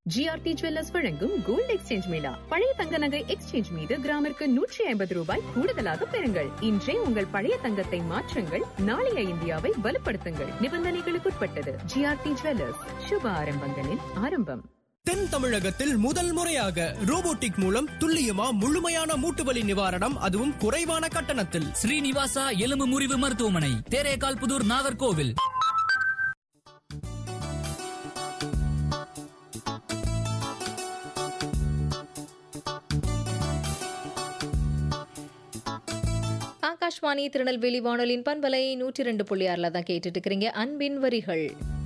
GRT jewellers வழங்கும் gold exchange mela பழைய தங்க நகை எக்ஸ்சேஞ்ச் மீது கிராமிற்கு நூற்றி ஐம்பது ரூபாய் கூடுதலாக பெறுங்கள் இன்றே உங்கள் பழைய தங்கத்தை மாற்றுங்கள் நாளைய இந்தியாவை வலுப்படுத்துங்கள் நிபந்தனைகளுக்குட்பட்டது ஜிஆர்டி ஜுவல்லர்ஸ் சுப ஆரம்பங்களின் ஆரம்பம் தென் தமிழகத்தில் முதல் முறையாக ரோபோட்டிக் மூலம் துல்லியமா முழுமையான மூட்டுவலி நிவாரணம் அதுவும் குறைவான கட்டணத்தில் ஸ்ரீனிவாசா எலும்பு முறிவு மருத்துவமனை தேரேகால் புதூர் நாகர்கோவில் ஆகாஷ்வாணி திருநெல்வேலி வானொலியின் பண்பலை நூற்றி ரெண்டு புள்ளி ஆறில் தான் கேட்டுட்டு இருக்கிறீங்க அன்பின் வரிகள்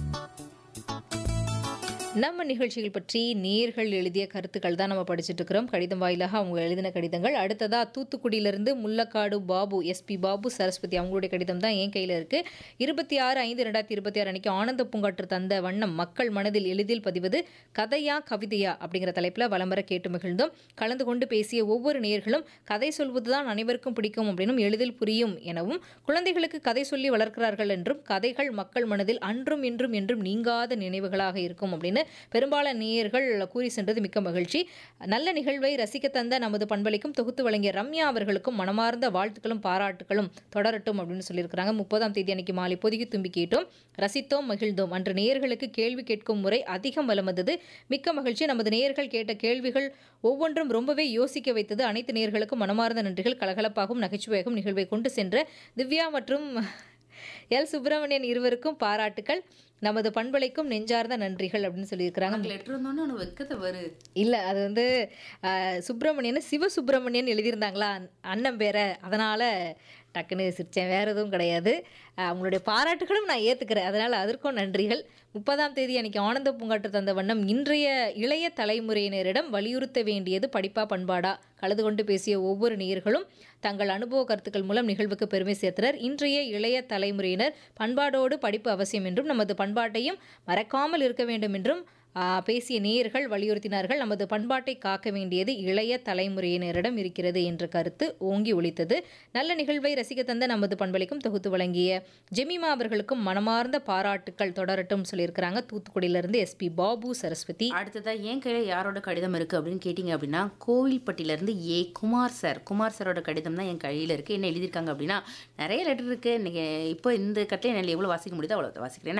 நம்ம நிகழ்ச்சிகள் பற்றி நேர்கள் எழுதிய கருத்துக்கள் தான் நம்ம படிச்சுட்டு இருக்கிறோம் கடிதம் வாயிலாக அவங்க எழுதின கடிதங்கள் அடுத்ததா தூத்துக்குடியிலிருந்து முல்லக்காடு பாபு எஸ்பி பாபு சரஸ்வதி அவங்களுடைய கடிதம் தான் என் கையில் இருக்கு இருபத்தி ஆறு ஐந்து ரெண்டாயிரத்தி இருபத்தி ஆறு அன்னைக்கு ஆனந்த பூங்காற்று தந்த வண்ணம் மக்கள் மனதில் எளிதில் பதிவது கதையா கவிதையா அப்படிங்கிற தலைப்பில் வலம்பர கேட்டு மகிழ்ந்தோம் கலந்து கொண்டு பேசிய ஒவ்வொரு நேர்களும் கதை சொல்வதுதான் அனைவருக்கும் பிடிக்கும் அப்படின்னும் எளிதில் புரியும் எனவும் குழந்தைகளுக்கு கதை சொல்லி வளர்க்கிறார்கள் என்றும் கதைகள் மக்கள் மனதில் அன்றும் இன்றும் என்றும் நீங்காத நினைவுகளாக இருக்கும் அப்படின்னு பெரும்பாலான நேயர்கள் கூறி சென்றது மிக்க மகிழ்ச்சி நல்ல நிகழ்வை ரசிக்க தந்த நமது பண்பலைக்கும் தொகுத்து வழங்கிய ரம்யா அவர்களுக்கும் மனமார்ந்த வாழ்த்துக்களும் பாராட்டுகளும் தொடரட்டும் அப்படின்னு சொல்லியிருக்கிறாங்க முப்பதாம் தேதி அன்னைக்கு மாலை பொதுகி தும்பி கேட்டோம் ரசித்தோம் மகிழ்ந்தோம் அன்று நேயர்களுக்கு கேள்வி கேட்கும் முறை அதிகம் வலம் வந்தது மிக்க மகிழ்ச்சி நமது நேயர்கள் கேட்ட கேள்விகள் ஒவ்வொன்றும் ரொம்பவே யோசிக்க வைத்தது அனைத்து நேயர்களுக்கும் மனமார்ந்த நன்றிகள் கலகலப்பாகவும் நகைச்சுவையாகவும் நிகழ்வை கொண்டு சென்ற திவ்யா மற்றும் எல் சுப்பிரமணியன் இருவருக்கும் பாராட்டுக்கள் நமது பண்பலைக்கும் நெஞ்சார்ந்த நன்றிகள் அப்படின்னு சொல்லியிருக்கிறாங்க லெட்டர் வந்தோன்னு உனக்கு வெக்கத்தை வரு இல்லை அது வந்து அஹ், சுப்பிரமணியன் சிவ சுப்பிரமணியன் எழுதியிருந்தாங்களா அண்ணன் பேர அதனால் டக்குன்னு சிரிச்சேன் வேறு எதுவும் கிடையாது அஹ், அவங்களுடைய பாராட்டுகளும் நான் ஏற்றுக்கிறேன் அதனால் அதற்கும் நன்றிகள் முப்பதாம் தேதி அன்னைக்கு ஆனந்த பூங்காற்று தந்த வண்ணம் இன்றைய இளைய தலைமுறையினரிடம் வலியுறுத்த வேண்டியது படிப்பா பண்பாடா கலந்து கொண்டு பேசிய ஒவ்வொரு நேயர்களும் தங்கள் அனுபவ கருத்துக்கள் மூலம் நிகழ்வுக்கு பெருமை சேர்த்தனர் இன்றைய இளைய தலைமுறையினர் பண்பாடோடு படிப்பு அவசியம் என்றும் நமது பண்பாட்டையும் மறக்காமல் இருக்க வேண்டும் என்றும் ஆ, பேசிய நேயர்கள் வலியுறுத்தினார்கள் நமது பண்பாட்டை காக்க வேண்டியது இளைய தலைமுறையினரிடம் இருக்கிறது என்ற கருத்து ஓங்கி ஒலித்தது நல்ல நிகழ்வை ரசிக்க தந்த நமது பண்பலைக்கும் தொகுத்து வழங்கிய ஜெமிமா அவர்களுக்கும் மனமார்ந்த பாராட்டுக்கள் தொடரட்டும் சொல்லியிருக்கிறாங்க தூத்துக்குடியிலிருந்து எஸ்பி பாபு சரஸ்வதி அடுத்ததா என் கையில யாரோட கடிதம் இருக்கு அப்படின்னு கேட்டிங்க அப்படின்னா கோவில்பட்டியில இருந்து ஏ குமார் சார் குமார் சாரோட கடிதம் தான் என் கையில இருக்கு என்ன எழுதியிருக்காங்க அப்படின்னா நிறைய லெட்டர் இருக்கு இன்னைக்கு இப்போ இந்த கட்டில என்னால் எவ்வளவு வாசிக்க முடியுதோ அவ்வளோ வாசிக்கிறேன்